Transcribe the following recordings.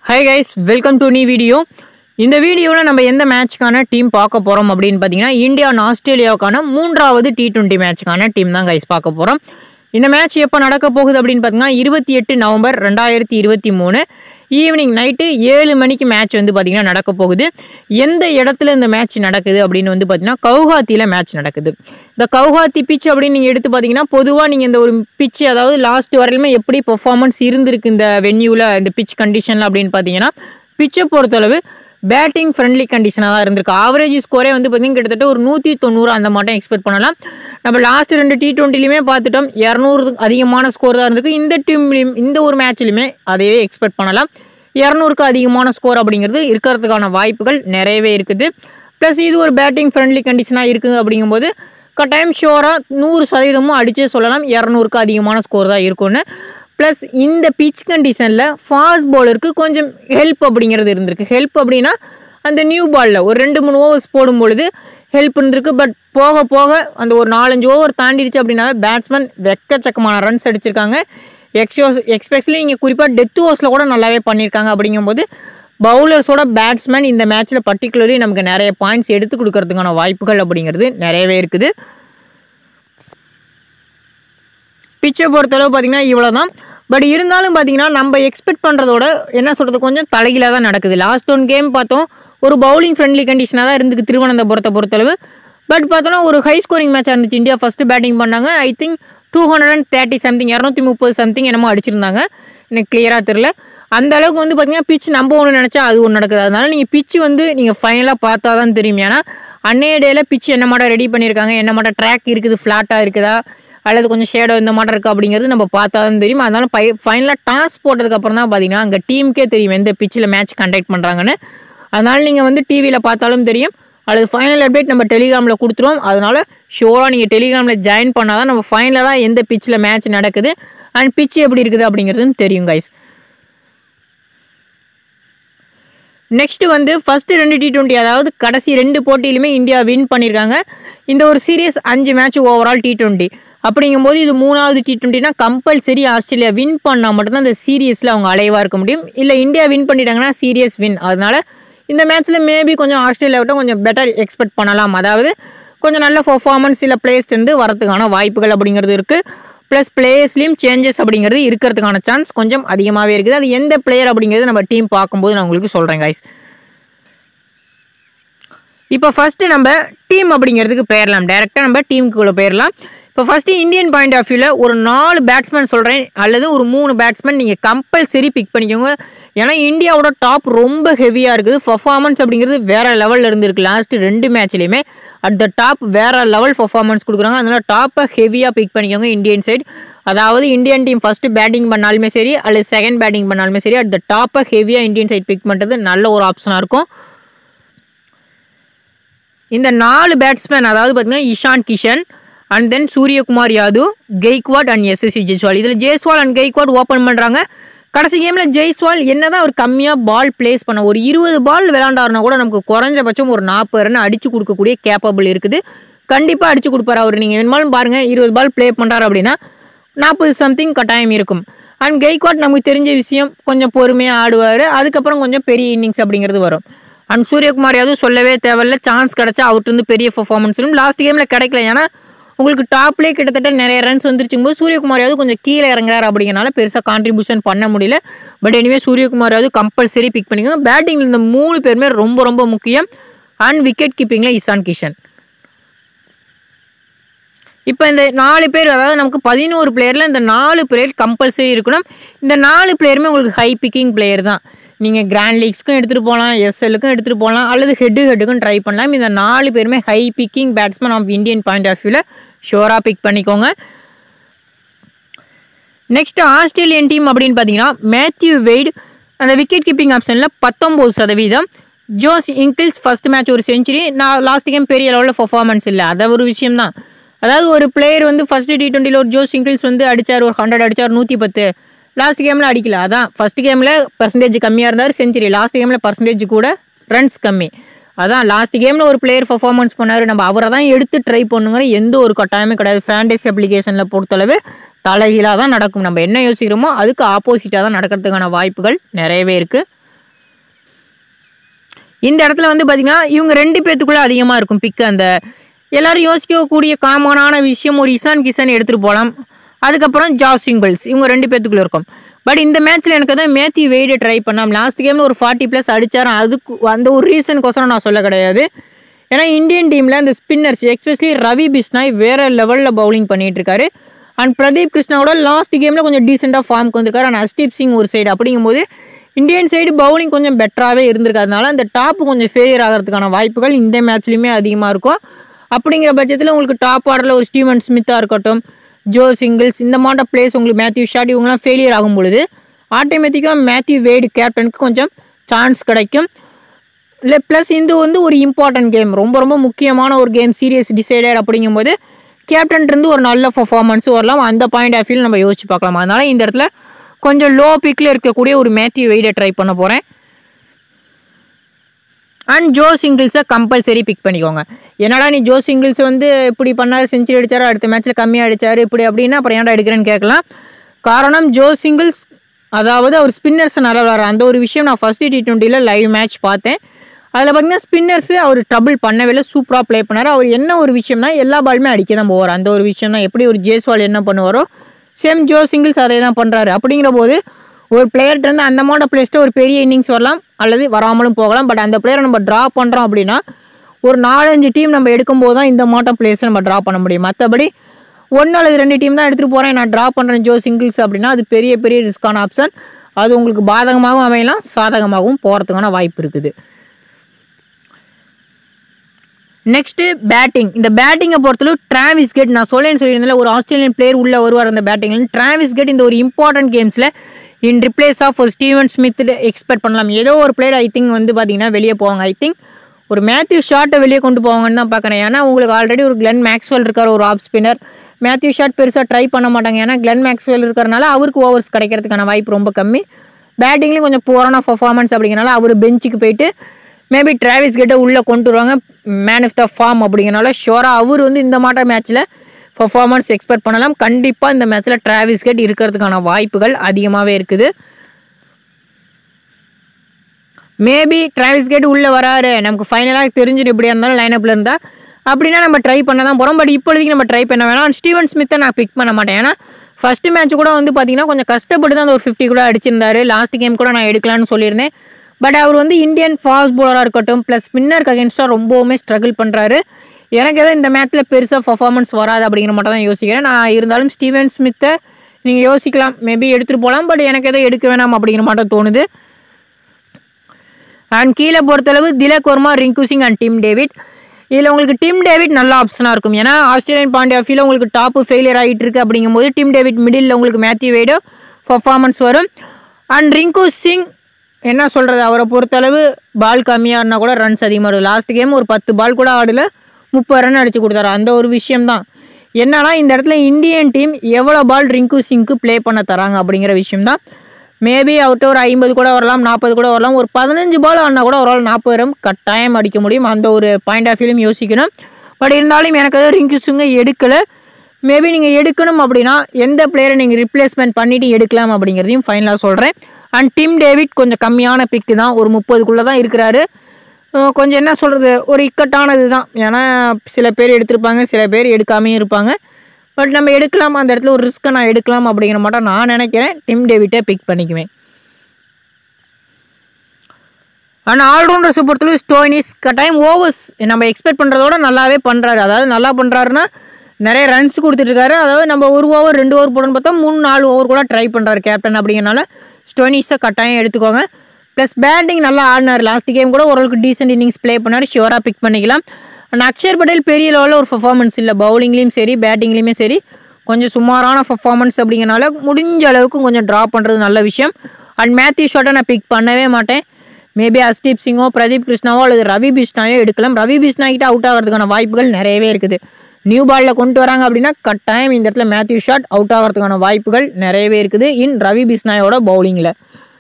high guys welcome to நீ video இந்த வீடியோவில் நம்ம எந்த மேட்ச்க்கான டீம் பார்க்க போகிறோம் அப்படின்னு பார்த்தீங்கன்னா இந்தியா and ஆஸ்திரேலியாவுக்கான மூன்றாவது டி டுவெண்ட்டி மேட்ச்க்கான டீம் தான் கைஸ் பார்க்க போகிறோம் இந்த மேட்ச் எப்போ நடக்க போகுது அப்படின்னு பார்த்தீங்கன்னா இருபத்தி எட்டு நவம்பர் ரெண்டாயிரத்தி இருபத்தி மூணு ஈவினிங் நைட்டு ஏழு மணிக்கு மேட்ச் வந்து பார்த்திங்கன்னா நடக்க போகுது எந்த இடத்துல இந்த மேட்ச் நடக்குது அப்படின்னு வந்து பார்த்தீங்கன்னா கவுஹாத்தியில் மேட்ச் நடக்குது இந்த கவுஹாத்தி பிச் அப்படின்னு நீங்கள் எடுத்து பார்த்தீங்கன்னா பொதுவாக நீங்கள் இந்த ஒரு பிச் அதாவது லாஸ்ட் வரையிலுமே எப்படி பெர்ஃபார்மன்ஸ் இருந்திருக்கு இந்த வென்யூவில் இந்த பிச் கண்டிஷனில் அப்படின்னு பார்த்தீங்கன்னா பிச்சை பொறுத்தளவு பேட்டிங் ஃப்ரெண்ட்லி கண்டிஷனாக தான் இருந்திருக்கு ஆவரேஜ் ஸ்கோரே வந்து பார்த்திங்கன்னா கிட்டத்தட்ட ஒரு நூற்றி தொண்ணூறு அந்த மட்டும் எக்ஸ்பெக்ட் பண்ணலாம் நம்ம லாஸ்ட் ரெண்டு டி டுவெண்ட்டிலையுமே பார்த்துட்டோம் இரநூறு அதிகமான ஸ்கோர் தான் இருந்திருக்கு இந்த டீம்லையும் இந்த ஒரு மேட்ச்லையுமே அதையே எக்ஸ்பெக்ட் பண்ணலாம் இரநூறுக்கு அதிகமான ஸ்கோர் அப்படிங்கிறது இருக்கிறதுக்கான வாய்ப்புகள் நிறையவே இருக்குது ப்ளஸ் இது ஒரு பேட்டிங் ஃப்ரெண்ட்லி கண்டிஷனாக இருக்குது அப்படிங்கும்போது கட்டாயம் ஷோராக நூறு சதவீதமும் அடிச்சே சொல்லலாம் இரநூறுக்கு அதிகமான ஸ்கோர் தான் இருக்கும்னு ப்ளஸ் இந்த பிச் கண்டிஷனில் ஃபாஸ்ட் பவுலருக்கு கொஞ்சம் ஹெல்ப் அப்படிங்கிறது இருந்திருக்கு ஹெல்ப் அப்படின்னா அந்த நியூ பாலில் ஒரு ரெண்டு மூணு ஓவர்ஸ் போடும் பொழுது ஹெல்ப் இருந்திருக்கு பட் போக போக அந்த ஒரு நாலஞ்சு ஓவர் தாண்டிடுச்சு அப்படின்னாவே பேட்ஸ்மேன் வெக்கச்சக்கமான ரன்ஸ் அடிச்சிருக்காங்க எக்ஸ்யோஸ் எக்ஸ்பெஷலி நீங்கள் குறிப்பாக டெத் ஓவர்ஸில் கூட நல்லாவே பண்ணியிருக்காங்க அப்படிங்கும்போது பவுலர்ஸோட பேட்ஸ்மேன் இந்த மேட்ச்சில் பர்டிகுலர்லி நமக்கு நிறைய பாயிண்ட்ஸ் எடுத்து கொடுக்கறதுக்கான வாய்ப்புகள் அப்படிங்கிறது நிறையவே இருக்குது பிச்சை பொறுத்தளவு பார்த்தீங்கன்னா இவ்வளோ தான் பட் இருந்தாலும் பார்த்தீங்கன்னா நம்ம எக்ஸ்பெக்ட் பண்ணுறதோட என்ன சொல்கிறது கொஞ்சம் தலைகீழாக தான் நடக்குது லாஸ்ட் ஒன் கேம் பார்த்தோம் ஒரு பவுலிங் ஃப்ரெண்ட்லி கண்டிஷனாக தான் இருந்துக்கு திருவனந்தபுரத்தை பொறுத்தளவு பட் பார்த்தோன்னா ஒரு ஹை ஸ்கோரிங் மேட்சாக இருந்துச்சு இந்தியா ஃபஸ்ட்டு பேட்டிங் பண்ணாங்க I think two hundred and thirty something இரநூத்தி முப்பது சம்திங் என்னமோ அடிச்சிருந்தாங்க எனக்கு கிளியராக தெரில அந்த அளவுக்கு வந்து பார்த்தீங்கன்னா பிச் நம்ம ஒன்று நினச்சா அது ஒன்று நடக்குது அதனால நீங்கள் பிச் வந்து நீங்கள் ஃபைனலாக பார்த்தா தான் தெரியும் ஏன்னா அன்னைய டேயில் பிச் என்ன மாட்டம் ரெடி பண்ணியிருக்காங்க என்ன மாட்டம் ட்ராக் இருக்குது ஃப்ளாட்டாக இருக்குதா அல்லது கொஞ்சம் ஷேடோ இந்த மாட்டம் இருக்குது அப்படிங்கிறது நம்ம பார்த்தா தான் தெரியும் அதனால பை ஃபைனலாக டாஸ் போட்டதுக்கப்புறம் தான் பார்த்தீங்கன்னா அங்கே டீமுக்கே தெரியும் எந்த பிச்சில் மேட்ச் கண்டக்ட் பண்ணுறாங்கன்னு அதனால் நீங்கள் வந்து டிவியில் பார்த்தாலும் தெரியும் அல்லது ஃபைனல் அப்டேட் நம்ம டெலிகிராமில் கொடுத்துருவோம் அதனால ஷோராக நீங்கள் டெலிகிராமில் ஜாயின் பண்ணால் தான் நம்ம ஃபைனலாக எந்த பிச்சில் மேட்ச் நடக்குது அண்ட் பிச் எப்படி இருக்குது அப்படிங்கிறதுன்னு தெரியும் கைஸ் நெக்ஸ்ட் வந்து ஃபர்ஸ்ட் ரெண்டு டி டுவெண்ட்டி அதாவது கடைசி ரெண்டு போட்டியிலுமே இந்தியா வின் பண்ணியிருக்காங்க இந்த ஒரு சீரியஸ் அஞ்சு மேட்ச் ஓவரால் டி டுவெண்ட்டி அப்படிங்கும்போது இது மூணாவது டி டுவெண்ட்டினா கம்பல்சரி ஆஸ்திரேலியா வின் பண்ணால் மட்டும்தான் இந்த சீரியஸில் அவங்க அலைவாக இருக்க முடியும் இல்லை இந்தியா வின் பண்ணிட்டாங்கன்னா சீரியஸ் வின் அதனால இந்த மேட்ச்சில் மேபி கொஞ்சம் ஆஸ்திரேலியாவிட்ட கொஞ்சம் பெட்டர் எக்ஸ்பெக்ட் பண்ணலாம் அதாவது கொஞ்சம் நல்ல பர்ஃபார்மன்ஸ் சில பிளேஸ்ட் இருந்து வரதுக்கான வாய்ப்புகள் அப்படிங்கிறது இருக்குது ப்ளஸ் பிளேயர்ஸ்லேயும் சேஞ்சஸ் அப்படிங்கிறது இருக்கிறதுக்கான சான்ஸ் கொஞ்சம் அதிகமாகவே இருக்குது அது எந்த பிளேயர் அப்படிங்கிறது நம்ம டீம் பார்க்கும்போது நான் உங்களுக்கு சொல்கிறேன் guys இப்போ ஃபஸ்ட்டு நம்ம டீம் அப்படிங்கிறதுக்கு போயிடலாம் டேரெக்டாக நம்ம டீமுக்குள்ளே போயிடலாம் இப்போ ஃபஸ்ட்டு இந்தியன் பாயிண்ட் ஆஃப் வியூவில் ஒரு நாலு பேட்ஸ்மேன் சொல்கிறேன் அல்லது ஒரு மூணு பேட்ஸ்மேன் நீங்கள் கம்பல்சரி பிக் பண்ணிக்கோங்க ஏன்னா இந்தியாவோட டாப் ரொம்ப ஹெவியாக இருக்குது பர்ஃபார்மன்ஸ் அப்படிங்கிறது வேறு லெவலில் இருந்திருக்கு லாஸ்ட் ரெண்டு மேட்ச்லேயுமே அட் த டாப் வேறு லெவல் பர்ஃபார்மன்ஸ் கொடுக்குறாங்க அதனால் டாப்பை ஹெவியாக பிக் பண்ணிக்கோங்க இந்தியன் சைடு அதாவது இந்தியன் டீம் ஃபஸ்ட்டு பேட்டிங் பண்ணாலுமே சரி அல்லது செகண்ட் பேட்டிங் பண்ணாலுமே சரி அட் த டாப்பை ஹெவியாக இந்தியன் சைடு பிக் பண்ணுறது நல்ல ஒரு ஆப்ஷனாக இருக்கும் இந்த நாலு பேட்ஸ்மேன் அதாவது பார்த்தீங்கன்னா Ishan Kishan and then Suryakumar Yadav Gaikwad and Yashasvi Jaiswal இதில் ஜெய்ஸ்வால் அண்ட் கெய்க்வாட் ஓப்பன் பண்ணுறாங்க கடைசி கேமில் ஜெய்ஸ்வால் என்னதான் ஒரு கம்மியாக பால் பிளேஸ் பண்ண ஒரு இருபது பால் விளாண்டாருனா கூட நமக்கு குறைஞ்சபட்சம் ஒரு நாற்பது ரன் அடிச்சு கொடுக்கக்கூடிய கேப்பபிள் இருக்குது கண்டிப்பாக அடிச்சு கொடுப்பாரு அவர் நீங்கள் வேணுமாலும் பாருங்கள் இருபது பால் ப்ளே பண்ணுறாரு அப்படின்னா நாற்பது சம்திங் கட்டாயம் இருக்கும் அண்ட் கெய்க்வாட் நமக்கு தெரிஞ்ச விஷயம் கொஞ்சம் பொறுமையாக ஆடுவார் அதுக்கப்புறம் கொஞ்சம் பெரிய இன்னிங்ஸ் அப்படிங்கிறது வரும் அண்ட் சூரியகுமார் யாதவ் சொல்லவே தேவையில்ல சான்ஸ் கிடச்சா அவர்கிட்ட இருந்து பெரிய பர்ஃபார்மன்ஸ் லாஸ்ட் கேமில் கிடைக்கல ஏன்னா உங்களுக்கு டாப்லேயே கிட்டத்தட்ட நிறைய ரன்ஸ் வந்துருச்சுங்க போது சூரியகுமார் யாதவ் கொஞ்சம் கீழே இறங்குறாரு அப்படிங்கிறனால பெருசாக கான்ட்ரிபியூஷன் பண்ண முடியல but anyway Suryakumar Yadav compulsory pick பண்ணிக்கோங்க பேட்டிங்கில் இந்த மூணு பேருமே ரொம்ப ரொம்ப முக்கியம் அண்ட் விக்கெட் கீப்பிங்கில் இசான் கிஷன் இப்போ இந்த நாலு பேர் அதாவது நமக்கு பதினோரு பிளேயரில் இந்த நாலு பிளேயர் கம்பல்சரி இருக்கணும் இந்த நாலு பிளேயருமே உங்களுக்கு ஹை பிக்கிங் பிளேயர் தான் நீங்கள் கிராண்ட் லீக்ஸ்க்கும் எடுத்துகிட்டு போகலாம் எஸ்எல்லுக்கும் எடுத்துகிட்டு போகலாம் அல்லது ஹெட்டு ஹெட்டுக்கும் ட்ரை பண்ணலாம் இந்த நாலு பேருமே high picking batsman of Indian point of வியூவில் ஷோராக பிக் பண்ணிக்கோங்க நெக்ஸ்ட் ஆஸ்திரேலியன் டீம் அப்படின்னு பார்த்தீங்கன்னா மேத்யூ வெய்டு அந்த விக்கெட் கீப்பிங் ஆப்ஷனில் பத்தொம்போது சதவீதம் ஜோஸ் இங்கிள்ஸ் ஃபர்ஸ்ட் மேட்ச் ஒரு செஞ்சுரி நான் லாஸ்ட் கேம் பெரிய லெவலில் பர்ஃபார்மன்ஸ் இல்லை அதை ஒரு விஷயம் தான் அதாவது ஒரு பிளேயர் வந்து ஃபர்ஸ்ட் டி டுவெண்ட்டியில் ஒரு ஜோஸ் இங்கிள்ஸ் வந்து அடிச்சார் ஒரு ஹண்ட்ரட் அடிச்சார் நூற்றி பத்து லாஸ்ட் கேமில் அடிக்கல அதான் ஃபர்ஸ்ட் கேமில் பர்சன்டேஜ் கம்மியாக இருந்தார் செஞ்சுரி லாஸ்ட் கேமில் பர்சன்டேஜ் கூட ரன்ஸ் கம்மி அதான் லாஸ்ட் கேமில் ஒரு பிளேயர் பர்ஃபார்மன்ஸ் பண்ணார் நம்ம அவரை தான் எடுத்து ட்ரை பண்ணுங்கிற எந்த ஒரு கட்டாயமே கிடையாது ஃபேண்டெக்ஸ் அப்ளிகேஷனில் பொறுத்தளவு தலைகீழாக தான் நடக்கும் நம்ம என்ன யோசிக்கிறோமோ அதுக்கு ஆப்போசிட்டாக தான் நடக்கிறதுக்கான வாய்ப்புகள் நிறையவே இருக்குது இந்த இடத்துல வந்து பார்த்திங்கன்னா இவங்க ரெண்டு பேத்துக்குள்ளே அதிகமாக இருக்கும் பிக்கு அந்த எல்லாரும் யோசிக்கக்கூடிய காமனான விஷயம் ஒரு இசான் கிசான் எடுத்துகிட்டு போகலாம் அதுக்கப்புறம் ஜாஸ் சிங்கிள்ஸ் இவங்க ரெண்டு பேத்துக்குள்ளே இருக்கும் பட் இந்த மேட்ச்சில் எனக்கு வந்து மேத்யூ வெய்டை ட்ரை பண்ணலாம் லாஸ்ட் கேமில் ஒரு ஃபார்ட்டி ப்ளஸ் அடித்தாரு அதுக்கு அந்த ஒரு ரீசனுக்கோசரம் நான் சொல்ல கிடையாது ஏன்னா இந்தியன் டீமில் அந்த ஸ்பின்னர்ஸ் எஸ்பெஷலி ரவி பிஸ்னாய் வேறு லெவலில் பவுலிங் பண்ணிட்டு இருக்காரு அண்ட் பிரதீப் கிருஷ்ணாவோட லாஸ்ட் கேமில் கொஞ்சம் டீசெண்டாக ஃபார்முக்கு வந்திருக்காரு அண்ட் அஸ்தீப் சிங் ஒரு சைடு அப்படிங்கும்போது இந்தியன் சைடு பவுலிங் கொஞ்சம் பெட்டராகவே இருந்திருக்காதனால அந்த டாப் கொஞ்சம் ஃபெயிலியர் ஆகிறதுக்கான வாய்ப்புகள் இந்த மேட்ச்லையுமே அதிகமாக இருக்கும் அப்படிங்கிற பட்சத்தில் உங்களுக்கு டாப் ஆர்டரில் ஒரு ஸ்டீவன் ஸ்மித்தாக இருக்கட்டும் ஜோ சிங்கிள்ஸ் இந்த மாட்ட பிளேஸ் உங்களுக்கு மேத்யூ ஷாட் இவங்கலாம் ஃபெயிலியர் ஆகும் பொழுது ஆட்டோமேட்டிக்காக மேத்யூ வேடு கேப்டனுக்கு கொஞ்சம் சான்ஸ் கிடைக்கும் இல்லை ப்ளஸ் இது வந்து ஒரு இம்பார்ட்டன்ட் கேம் ரொம்ப ரொம்ப முக்கியமான ஒரு கேம் சீரியஸ் டிசைடர் அப்படிங்கும்போது கேப்டன் இருந்து ஒரு நல்ல பர்ஃபார்மன்ஸும் வரலாம் அந்த பாயிண்ட் ஆஃப் வியூ நம்ம யோசிச்சு பார்க்கலாம் அதனால இந்த இடத்துல கொஞ்சம் லோ பிக்கில் இருக்கக்கூடிய ஒரு மேத்யூ வெயிடை ட்ரை பண்ண போகிறேன் அண்ட் ஜோ சிங்கிள்ஸை கம்பல்சரி பிக் பண்ணிக்கோங்க என்னடா நீ ஜோ சிங்கிள்ஸ் வந்து இப்படி பண்ணார் செஞ்சுரி அடிச்சாரு அடுத்த மேட்ச்சில் கம்மியாக அடிச்சாரு இப்படி அப்படின்னா அப்புறம் ஏன்டா எடுக்கிறேன்னு கேட்கலாம் காரணம் ஜோ சிங்கிள்ஸ் அதாவது அவர் ஸ்பின்னர்ஸ் நல்லா விளாட்ற அந்த ஒரு விஷயம் நான் ஃபஸ்ட்டு டி டுவெண்ட்டியில் லைவ் மேட்ச் பார்த்தேன் அதில் பார்த்தீங்கன்னா ஸ்பின்னர்ஸு அவர் ட்ரபிள் பண்ணவே இல்லை சூப்பராக ப்ளே பண்ணார் அவர் என்ன ஒரு விஷயம்னா எல்லா பாலுமே அடிக்க தான் போவார் அந்த ஒரு விஷயம் தான் எப்படி ஒரு ஜேஸ்வால் என்ன பண்ணுவாரோ சேம் ஜோ சிங்கிள்ஸ் அதே தான் பண்ணுறாரு அப்படிங்கிற போது ஒரு பிளேயர்கிட்ட இருந்து அந்த அமௌண்ட் பிளேஸ்ட்டு ஒரு பெரிய இன்னிங்ஸ் வரலாம் அல்லது வராமலும் போகலாம் பட் அந்த பிளேயரை நம்ம ட்ரா பண்ணுறோம் அப்படின்னா ஒரு நாலஞ்சு டீம் நம்ம எடுக்கும்போது தான் இந்த மாட்டம் பிளேஸை நம்ம ட்ரா பண்ண முடியும் மற்றபடி ஒன்று அல்லது ரெண்டு டீம் தான் எடுத்துகிட்டு போகிறேன் நான் ட்ரா பண்ணுறேன் ஜோ சிங்கிள்ஸ் அப்படின்னா அது பெரிய பெரிய ரிஸ்க்கான ஆப்ஷன் அது உங்களுக்கு பாதகமாகவும் அமையலாம் சாதகமாகவும் போகிறதுக்கான வாய்ப்பு இருக்குது நெக்ஸ்ட்டு பேட்டிங் இந்த பேட்டிங்கை பொறுத்தளவு டிராவிஸ் கெட் நான் சொல்லேன்னு சொல்லியிருந்தேன் ஒரு ஆஸ்திரேலியன் பிளேயர் உள்ளே வருவார் அந்த பேட்டிங்கில் டிராவிஸ் கெட் இந்த ஒரு இம்பார்ட்டன்ட் கேம்ஸில் இன் ரிப்ளேஸ் ஆஃப் ஒரு ஸ்டீவன் ஸ்மித் எக்ஸ்பெக்ட் பண்ணலாம் ஏதோ ஒரு பிளேயர் ஐ திங்க் வந்து பார்த்தீங்கன்னா வெளியே போவாங்க ஐ திங்க் ஒரு மேத்யூ ஷாட்டை வெளியே கொண்டு போவாங்கன்னு தான் பார்க்குறேன் ஏன்னா உங்களுக்கு ஆல்ரெடி ஒரு கிளென் மேக்ஸ்வெல் இருக்கார் ஒரு ஆஃப் ஸ்பின்னர் மேத்யூ ஷாட் பெருசாக ட்ரை பண்ண மாட்டாங்க ஏன்னா கிளென் மேக்ஸ்வெல் இருக்கிறனால அவருக்கு ஓவர்ஸ் கிடைக்கிறதுக்கான வாய்ப்பு ரொம்ப கம்மி பேட்டிங்லேயும் கொஞ்சம் போரான பர்ஃபார்மன்ஸ் அப்படிங்கிறனால அவர் பெஞ்சுக்கு போயிட்டு மேபி டிராவிஸ் கிட்ட உள்ளே கொண்டு வருவாங்க மேன் ஆஃப் த ஃபார்ம் அப்படிங்கிறனால ஷோராக அவர் வந்து இந்த மாட்ட மேட்ச்சில் பர்ஃபார்மன்ஸ் எக்ஸ்பெக்ட் பண்ணலாம் கண்டிப்பாக இந்த மேட்ச்சில் டிராவிஸ் கெட் இருக்கிறதுக்கான வாய்ப்புகள் அதிகமாகவே இருக்குது மேபி டிராவிஸ் கேட் உள்ளே வராரு நமக்கு ஃபைனலாக தெரிஞ்சுட்டு எப்படியா இருந்தாலும் லைனப்பில் இருந்தால் அப்படின்னா நம்ம ட்ரை பண்ண தான் போகிறோம் பட் இப்போதைக்கு நம்ம ட்ரை பண்ண வேணாம் ஸ்டீவன் ஸ்மித்தை நான் பிக் பண்ண மாட்டேன் ஏன்னா ஃபஸ்ட்டு மேட்ச் கூட வந்து பார்த்தீங்கன்னா கொஞ்சம் கஷ்டப்பட்டு தான் அந்த ஒரு ஃபிஃப்டி கூட அடிச்சிருந்தாரு லாஸ்ட் கேம் கூட நான் எடுக்கலாம்னு சொல்லியிருந்தேன் பட் அவர் வந்து இந்தியன் ஃபாஸ்ட் bowler-ஆ இருக்கட்டும் ப்ளஸ் ஸ்பின்னருக்கு அகேன்ஸ்டாக ரொம்பவுமே ஸ்ட்ரகிள் பண்ணுறாரு எனக்கு எதுவும் இந்த மேட்ச்சில் பெருசாக பர்ஃபார்மன்ஸ் வராது அப்படிங்கிற மட்டும் தான் யோசிக்கிறேன் நான் இருந்தாலும் ஸ்டீவன் ஸ்மித்தை நீங்கள் யோசிக்கலாம் மேபி எடுத்துகிட்டு போகலாம் பட் எனக்கு எதுவும் எடுக்க வேணாம் அப்படிங்கிற மட்டும் தோணுது அண்ட் கீழே பொறுத்தளவு Tilak Varma Rinku Singh and Tim David இதில் உங்களுக்கு டிம் டேவிட் நல்ல ஆப்ஷனாக இருக்கும் ஏன்னா ஆஸ்திரேலியன் பாயிண்ட் ஆஃப் வியூவில் உங்களுக்கு டாப்பு ஃபெயிலியர் ஆகிட்டு இருக்கு அப்படிங்கும்போது டிம் டேவிட் மிடில் உங்களுக்கு மேத்யூ வெய்டோ பர்ஃபார்மன்ஸ் வரும் அண்ட் ரிங்கு சிங் என்ன சொல்கிறது அவரை பொறுத்தளவு பால் கம்மியாக இருந்தால் கூட ரன்ஸ் அதிகமாக வருது லாஸ்ட் கேம் ஒரு பத்து பால் கூட ஆடல முப்பது ரன் அடிச்சு கொடுத்தாரு அந்த ஒரு விஷயம்தான் என்னன்னா இந்த இடத்துல இந்தியன் டீம் எவ்வளோ பால் ரிங்கு சிங்க்கு ப்ளே பண்ண தராங்க அப்படிங்கிற விஷயம்தான் மேபி அவர்கிட்ட ஒரு ஐம்பது கூட வரலாம் நாற்பது கூட வரலாம் ஒரு பதினஞ்சு பால் ஆனா கூட ஒரு நாற்பது ரன் கட்டாயம் அடிக்க முடியும் அந்த ஒரு பாயிண்ட் ஆஃப் வியூலையும் யோசிக்கணும் பட் இருந்தாலும் எனக்கு அது ரிங்கு சிங்கை எடுக்கலை மேபி நீங்கள் எடுக்கணும் அப்படின்னா எந்த பிளேயரை நீங்கள் ரிப்ளேஸ்மெண்ட் பண்ணிவிட்டு எடுக்கலாம் அப்படிங்கிறதையும் ஃபைனலாக சொல்கிறேன் அண்ட் டிம் டேவிட் கொஞ்சம் கம்மியான பிக்கு தான் ஒரு முப்பதுக்குள்ளே தான் இருக்கிறாரு அஹ் கொஞ்சம் என்ன சொல்கிறது ஒரு இக்கட்டானது தான் ஏன்னா சில பேர் எடுத்திருப்பாங்க சில பேர் எடுக்காமையும் இருப்பாங்க பட் நம்ம எடுக்கலாம் அந்த இடத்துல ஒரு ரிஸ்க்கை நான் எடுக்கலாம் அப்படிங்கிற மட்டும் நான் நினைக்கிறேன் டிம் டேவிட்டை பிக் பண்ணிக்குவேன் ஆனால் ஆல்ரவுண்டர்ஸை பொறுத்தளவு ஸ்டோனிஸ் கட்டாயம் ஓவர்ஸ் நம்ம எக்ஸ்பெக்ட் பண்ணுறதோட நல்லாவே பண்ணுறாரு அதாவது நல்லா பண்ணுறாருன்னா நிறைய ரன்ஸ் கொடுத்துட்ருக்காரு அதாவது நம்ம ஒரு ஓவர் ரெண்டு ஓவர் போடணும்னு பார்த்தா மூணு நாலு ஓவர் கூட ட்ரை பண்ணுறாரு கேப்டன் அப்படிங்கிறனால ஸ்டோனிஸை கட்டாயம் எடுத்துக்கோங்க ப்ளஸ் பேட்டிங் நல்லா ஆடினார் லாஸ்ட் கேம் கூட ஓரளவுக்கு டீசென்ட் இன்னிங்ஸ் ப்ளே பண்ணார் ஷிவராக பிக் பண்ணிக்கலாம் அண்ட் அக்ஷர் பட்டேல் பெரிய லெவலில் ஒரு பர்ஃபார்மன்ஸ் இல்லை பவுலிங்லேயும் சரி பேட்டிங்லேயுமே சரி கொஞ்சம் சுமாரான பர்ஃபார்மன்ஸ் அப்படிங்கிறனால முடிஞ்ச அளவுக்கு கொஞ்சம் ட்ரா பண்ணுறது நல்ல விஷயம் அண்ட் மேத்யூ ஷாட்டை நான் பிக் பண்ணவே மாட்டேன் மேபி அஸ்தீப் சிங்கோ பிரதீப் கிருஷ்ணாவோ அல்லது ரவி பிஷ்னாயோ எடுக்கலாம் ரவி பிஷ்னா கிட்ட அவுட் ஆகிறதுக்கான வாய்ப்புகள் நிறையவே இருக்குது நியூ பாலில் கொண்டு வராங்க அப்படின்னா கட்டாயம் இந்த இடத்துல மேத்யூ ஷாட் அவுட் ஆகிறதுக்கான வாய்ப்புகள் நிறையவே இருக்குது இன் ரவி பிஷ்னாயோட பவுலிங்கில்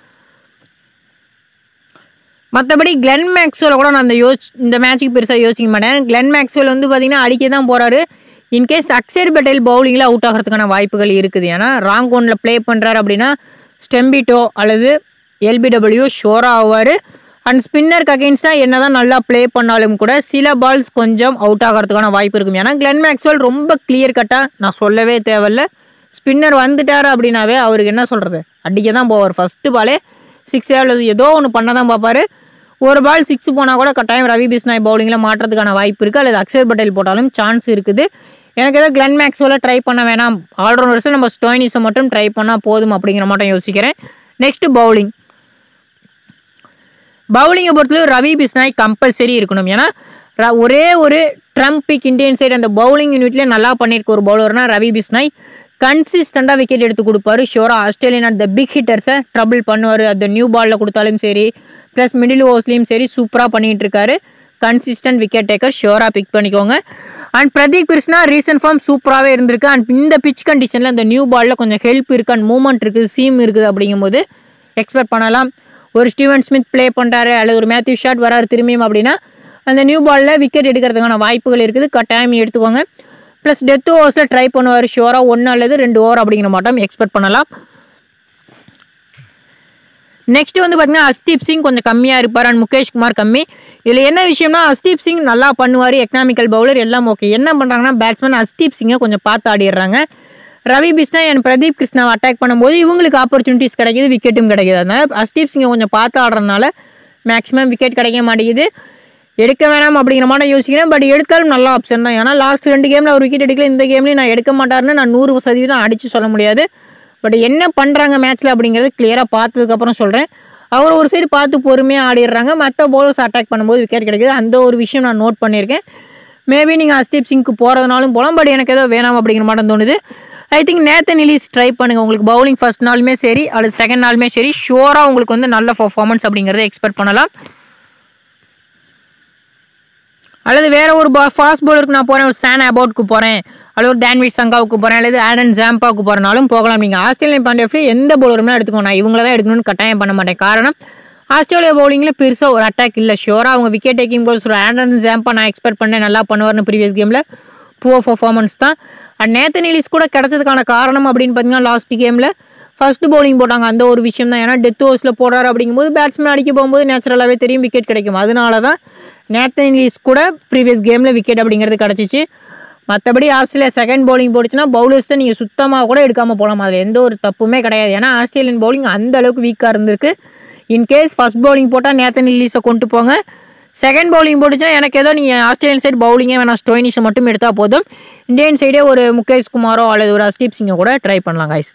மற்றபடி கிளென் மேக்ஸ்வெல் கூட நான் அந்த யோசி இந்த மேட்ச்சுக்கு பெருசாக யோசிக்க மாட்டேன் கிளென் மேக்ஸ்வெல் வந்து பார்த்தீங்கன்னா அடிக்க தான் போகிறாரு இன்கேஸ் அக்ஷர் பட்டேல் பவுலிங்கில் அவுட் ஆகிறதுக்கான வாய்ப்புகள் இருக்குது ஏன்னா ராங் ஒனில் ப்ளே பண்ணுறாரு அப்படின்னா ஸ்டெம்பிட்டோ அல்லது எல்பிடபிள்யூ ஷோராக ஆவார் அண்ட் ஸ்பின்னருக்கு அகெயின்ஸ்டாக என்ன தான் நல்லா ப்ளே பண்ணாலும் கூட சில பால்ஸ் கொஞ்சம் அவுட் ஆகிறதுக்கான வாய்ப்பு இருக்கும் ஏன்னா கிளென் மேக்ஸ்வெல் ரொம்ப கிளியர் கட்டாக நான் சொல்லவே தேவையில்ல ஸ்பின்னர் வந்துட்டார் அப்படின்னாவே அவருக்கு என்ன சொல்கிறது அடிக்க தான் போவார் ஃபஸ்ட்டு பாலே சிக்ஸ் அல்லது ஏதோ ஒன்று பண்ண தான் பார்ப்பாரு ஒரு பால் சிக்ஸ் போனால் கூட கட்டாயம் ரவி பிஸ்னாய் பவுலிங்கில் மாட்டுறதுக்கான வாய்ப்பு இருக்குது அல்லது அக்ஷர் பட்டேல் போட்டாலும் சான்ஸ் இருக்குது எனக்கு ஏதோ கிளென் மேக்ஸ்வெல்ல ட்ரை பண்ண வேணாம் ஆல்ரவுண்டர்ஸில் நம்ம ஸ்டோயினிஸை மட்டும் ட்ரை பண்ணால் போதும் அப்படிங்கிற மட்டும் யோசிக்கிறேன் நெக்ஸ்ட்டு பவுலிங் பவுலிங்கை பொறுத்தவரை ரவி பிஸ்னாய் கம்பல்சரி இருக்கணும் ஏன்னா ர- ஒரே ஒரு ட்ரம்ப் பிக் இந்தியன் சைடு அந்த பவுலிங் யூனிட்லேயே நல்லா பண்ணியிருக்க ஒரு பவுலர்னா ரவி பிஸ்னாய் கன்சிஸ்டண்டாக விக்கெட் எடுத்து கொடுப்பாரு ஷோராக ஆஸ்திரேலியன் அந்த பிக் ஹிட்டர்ஸை ட்ரபிள் பண்ணுவார் அந்த நியூ பாலில் கொடுத்தாலும் சரி ப்ளஸ் மிடில் ஓவர்ஸ்லேயும் சரி சூப்பராக பண்ணிகிட்டு இருக்காரு கன்சிஸ்டன்ட் விக்கெட் டேக்கர் ஷோராக பிக் பண்ணிக்கோங்க and Pradeep Krishna recent form சூப்பராகவே இருந்திருக்கு அண்ட் இந்த பிச் கண்டிஷனில் இந்த நியூ பாலில் கொஞ்சம் ஹெல்ப் இருக்குது அண்ட் மூவ்மெண்ட் இருக்குது சீம் இருக்குது அப்படிங்கும்போது எக்ஸ்பெக்ட் பண்ணலாம் ஒரு ஸ்டீவன் ஸ்மித் ப்ளே பண்ணுறாரு அல்லது ஒரு மேத்யூ ஷாட் வராரு திரும்பியும் அப்படின்னா அந்த நியூ பாலில் விக்கெட் எடுக்கிறதுக்கான வாய்ப்புகள் இருக்குது கட்டாயம் எடுத்துக்கோங்க ப்ளஸ் டெத் ஓவர்ஸில் ட்ரை பண்ணுவார் ஷுவராக ஒன்று அல்லது ரெண்டு ஓவர் அப்படிங்கிற மாட்டோம் எக்ஸ்பெக்ட் பண்ணலாம் நெக்ஸ்ட் வந்து பார்த்தீங்கன்னா அஸ்தீப் சிங் கொஞ்சம் கம்மியாக இருப்பார் அண்ட் முகேஷ் குமார் கம்மி இதில் என்ன விஷயம்னா அஸ்தீப் சிங் நல்லா பண்ணுவார் எக்கனாமிக்கல் பவுலர் எல்லாம் ஓகே என்ன பண்ணுறாங்கன்னா பேட்ஸ்மேன் அஸ்தீப் சிங்கை கொஞ்சம் பார்த்து ஆடிடுறாங்க ரவி பிஸ்னா அண்ட் பிரதீப் கிருஷ்ணாவை அட்டாக் பண்ணும்போது இவங்களுக்கு ஆப்பர்ச்சுனிட்டிஸ் கிடைக்குது விக்கெட்டும் கிடைக்குது அதனால அஸ்தீப் சிங்கை கொஞ்சம் பார்த்து ஆடுறதுனால மேக்ஸிமம் விக்கெட் கிடைக்க மாட்டேங்குது எடுக்க வேணாம் அப்படிங்கிற மாதிரி யோசிக்கிறேன் பட் எடுத்தாலும் நல்ல ஆப்ஷன் தான் ஏன்னா லாஸ்ட் ரெண்டு கேமில் ஒரு விக்கெட் எடுக்கல இந்த கேம்லேயும் நான் எடுக்க மாட்டாருன்னு நான் நூறு சதவீதம் அடித்து சொல்ல முடியாது பட் என்ன பண்ணுறாங்க மேட்ச்சில் அப்படிங்கிறது கிளியராக பார்த்ததுக்கப்புறம் சொல்கிறேன் அவர் ஒரு சைடு பார்த்து பொறுமையாக ஆடிடுறாங்க மற்ற பவுலர்ஸ் அட்டாக் பண்ணும்போது விக்கெட் கிடைக்குது அந்த ஒரு விஷயம் நான் நோட் பண்ணியிருக்கேன் மேபி நீங்கள் அஸ்தீப் சிங்க்கு போகிறதுனாலும் போகலாம் பட் எனக்கு ஏதோ வேணாம் அப்படிங்கிற மாதிரி தோணுது I think Nathan Ellis try பண்ணுங்கள் உங்களுக்கு பவுலிங் ஃபர்ஸ்ட் நாளுமே சரி அல்லது செகண்ட் நாளுமே சரி ஷுவராக உங்களுக்கு வந்து நல்ல பர்ஃபார்மன்ஸ் அப்படிங்கிறத எக்ஸ்பெக்ட் பண்ணலாம் அல்லது வேற ஒரு ஃபாஸ்ட் பவுலருக்கு நான் போகிறேன் ஒரு சான் அபவுட்க்கு போகிறேன் அல்லது ஒரு டேன்விட் சங்காவுக்கு போகிறேன் அல்லது ஆடன் ஜாம்பாவுக்கு போகிறனாலும் போகலாம் நீங்கள் ஆஸ்திரேலியன் பாண்டியஃப்ல எந்த பவுலருமே எடுத்துக்கோ நான் இவங்கள தான் எடுக்கணும்னு கட்டாயம் பண்ண மாட்டேன் காரணம் ஆஸ்திரேலியா பவுலிங்கில் பெருசாக ஒரு அட்டாக் இல்லை ஷோராக அவங்க விக்கெட் டேக்கிங் போல்ஸ் ஒரு ஆண்டன் ஜாம்பா நான் எக்ஸ்பெக்ட் பண்ணேன் நல்லா பண்ணுவார்னு ப்ரீவியஸ் கேமில் புவர் பர்ஃபார்மன்ஸ் தான் அண்ட் நேத்தன் இலிஸ் கூட கிடைச்சதுக்கான காரணம் அப்படின்னு பார்த்தீங்கன்னா லாஸ்ட் கேமில் ஃபர்ஸ்ட் பவுலிங் போட்டாங்க அந்த ஒரு விஷயம் தான் ஏன்னா டெத் ஓவர்ஸில் போடுறாரு அப்படிங்கும்போது பேட்ஸ்மேன் அடிக்க போகும்போது நேச்சுரலாகவே தெரியும் விக்கெட் கிடைக்கும் அதனால தான் நேத்தன் இலிஸ் கூட ப்ரீவியஸ் கேமில் விக்கெட் அப்படிங்கிறது கிடச்சிச்சு மற்றபடி ஆஸ்திரேலியா செகண்ட் பவுலிங் போட்டுச்சுன்னா பவுலர்ஸ் தான் நீங்கள் சுத்தமாக கூட எடுக்காமல் போகலாம் அதில் எந்த ஒரு தப்புமே கிடையாது ஏன்னா ஆஸ்திரேலியன் பவுலிங் அந்த அளவுக்கு வீக்காக இருந்திருக்கு இன்கேஸ் ஃபர்ஸ்ட் பவுலிங் போட்டால் நேத்தன் இல்லீஸை கொண்டு போங்க செகண்ட் பவுலிங் போட்டுச்சுன்னா எனக்கு ஏதோ நீங்கள் ஆஸ்திரேலியன் சைடு பவுலிங்கே வேணாம் ஸ்டோயினிஷை மட்டும் எடுத்தால் போதும் இந்தியன் சைடே ஒரு முகேஷ் குமாரோ அல்லது ஒரு அஸ்தீப் சிங்கை கூட ட்ரை பண்ணலாம் கைஸ்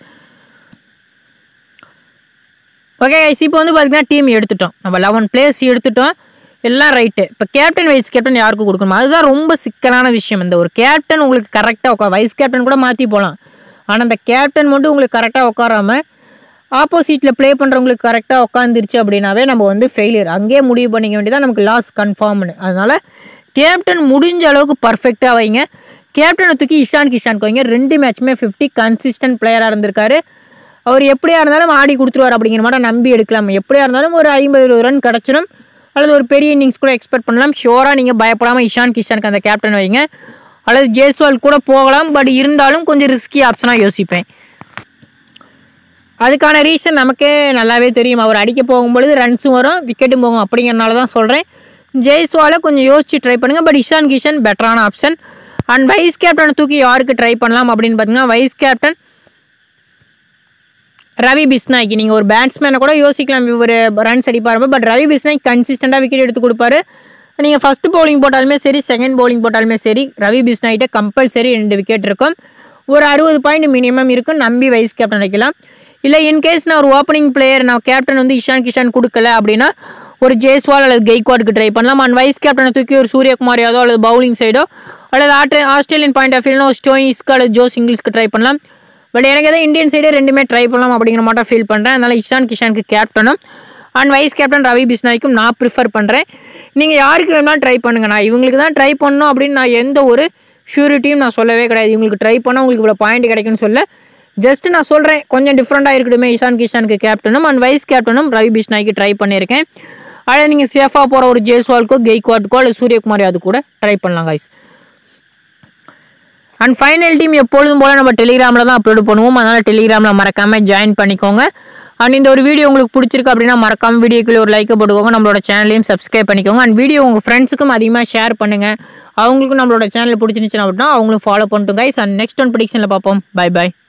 ஓகே கைஸ் இப்போ வந்து பார்த்தீங்கன்னா டீம் எடுத்துட்டோம் நம்ம லெவன் பிளேயர்ஸ் எடுத்துட்டோம் எல்லாம் ரைட்டு இப்போ கேப்டன் வைஸ் கேப்டன் யாருக்கு கொடுக்கணும் அதுதான் ரொம்ப சிக்கலான விஷயம் இந்த ஒரு கேப்டன் உங்களுக்கு கரெக்டாக உட்கா வைஸ் கேப்டன் கூட மாற்றி போகலாம் ஆனால் அந்த கேப்டன் மட்டும் உங்களுக்கு கரெக்டாக உட்காராம ஆப்போசிட்டில் ப்ளே பண்ணுறவங்களுக்கு கரெக்டாக உட்காந்துருச்சு அப்படின்னாவே நம்ம வந்து ஃபெயிலியர் அங்கேயே முடிவு பண்ணிக்க வேண்டியதான் நமக்கு லாஸ் கன்ஃபார்ம்னு அதனால் கேப்டன் முடிஞ்ச அளவுக்கு பர்ஃபெக்டாக வைங்க கேப்டனை தூக்கி இஷான் கிஷான் வைங்க ரெண்டு மேட்ச்சுமே ஃபிஃப்டி கன்சிஸ்டன்ட் பிளேயராக இருந்திருக்காரு அவர் எப்படியா இருந்தாலும் ஆடி கொடுத்துருவார் அப்படிங்கிற மாதிரி நம்பி எடுக்கலாம் எப்படியா இருந்தாலும் ஒரு ஐம்பது ரன் கிடச்சிடும் அல்லது ஒரு பெரிய இன்னிங்ஸ் கூட எக்ஸ்பெக்ட் பண்ணலாம் ஷோராக நீங்கள் பயப்படாமல் இஷான் கிஷானுக்கு அந்த கேப்டன் வைங்க அல்லது ஜெய்ஸ்வால் கூட போகலாம் பட் இருந்தாலும் கொஞ்சம் ரிஸ்கி ஆப்ஷனாக யோசிப்பேன் அதுக்கான ரீசன் நமக்கே நல்லாவே தெரியும் அவர் அடிக்க போகும்பொழுது ரன்ஸும் வரும் விக்கெட்டும் போகும் அப்படிங்கிறனால தான் சொல்கிறேன் ஜெய்ஸ்வாலை கொஞ்சம் யோசிச்சு ட்ரை பண்ணுங்கள் பட் இஷான் கிஷன் பெட்டரான ஆப்ஷன் அண்ட் வைஸ் கேப்டனை தூக்கி யாருக்கு ட்ரை பண்ணலாம் அப்படின்னு பார்த்தீங்கன்னா வைஸ் கேப்டன் ரவி பிஸ்னாய்க்கு நீங்கள் ஒரு பேட்ஸ்மேனை கூட யோசிக்கலாம் இவர் ரன்ஸ் அடிப்பார் பட் ரவி பிஸ்னாய் கன்சிஸ்டண்டாக விக்கெட் எடுத்து கொடுப்பாரு நீங்கள் ஃபஸ்ட்டு பவுலிங் போட்டாலுமே சரி செகண்ட் பவுலிங் போட்டாலுமே சரி ரவி பிஸ்னாய்கிட்ட கம்பல்சரி ரெண்டு விக்கெட் இருக்கும் ஒரு அறுபது பாயிண்ட் மினிமம் இருக்கும் நம்பி வைஸ் கேப்டன் வைக்கலாம் இல்லை இன்கேஸ் நான் ஒரு ஓப்பனிங் பிளேயர் நான் கேப்டன் வந்து இஷான் கிஷான் கொடுக்கல அப்படின்னா ஒரு ஜெய்ஸ்வால் அல்லது கெய்க்வாடுக்கு ட்ரை பண்ணலாம் அண்ட் வைஸ் கேப்டனை தூக்கி ஒரு சூரியகுமார் யாதவ் அல்லது பவுலிங் சைடோ அல்லது ஆட்ரு ஆஸ்திரேலியன் பாயிண்ட் ஆஃப் வியூனா ஸ்டோயிஸ்க்கு அல்லது ஜோஸ் இங்கிலீஷ்க்கு ட்ரை பண்ணலாம் பட் எனக்கு எதாவது இந்தியன் சைடே ரெண்டுமே ட்ரை பண்ணலாம் அப்படிங்கிற மாட்டோம் ஃபீல் பண்ணுறேன் அதனால் இஷான் கிஷானுக்கு கேப்டனும் அண்ட் வைஸ் கேப்டன் ரவி பிஸ்னாய்க்கும் நான் ப்ரிஃபர் பண்ணுறேன் நீங்கள் யாருக்கு வேணாலும் ட்ரை பண்ணுங்க நான் இவங்களுக்கு தான் ட்ரை பண்ணணும் அப்படின்னு நான் எந்த ஒரு ஷூரிட்டியும் நான் சொல்லவே கிடையாது இவங்களுக்கு ட்ரை பண்ணால் உங்களுக்கு இவ்வளோ பாயிண்ட் கிடைக்கும்னு சொல்ல ஜஸ்ட் நான் சொல்கிறேன் கொஞ்சம் டிஃப்ரெண்ட்டாக இருக்கட்டுமே இஷான் கிஷானுக்கு கேப்டனும் அண்ட் வைஸ் கேப்டனும் ரவி பிஸ்னாய்க்கு ட்ரை பண்ணியிருக்கேன் அதில் நீங்கள் சேஃபாக போகிற ஒரு ஜெய்ஸ்வால்க்கோ கெய்க்வாட்க்கோ அல்லது சூரியகுமார் அது கூட ட்ரை பண்ணலாம் கைஸ் அண்ட் ஃபைனல் டீம் எப்பொழுதும் போல் நம்ம டெலிகிராமில் தான் அப்லோட் பண்ணுவோம் அதனால் டெலிகிராமில் மறக்காமல் ஜாயின் பண்ணிக்கோங்க அண்ட் இந்த ஒரு வீடியோ உங்களுக்கு பிடிச்சிருக்கு அப்படின்னா மறக்காம வீடியோக்குள்ள ஒரு லைக்கை போட்டுக்கோங்க நம்மளோட சேனலையும் சப்ஸ்கிரைப் பண்ணிக்கோங்க அண்ட் வீடியோ உங்கள் ஃப்ரெண்ட்ஸுக்கும் அதிகமாக ஷேர் பண்ணுங்கள் அவங்களுக்கும் நம்மளோட சேனல் பிடிச்சிருந்துச்சுன்னா அப்படின்னா அவங்களும் ஃபாலோ பண்ணிட்டு கைஸ் அண்ட் நெக்ஸ்ட் ஒன் ப்ரிடிக்ஷனில் பார்ப்போம் பை பை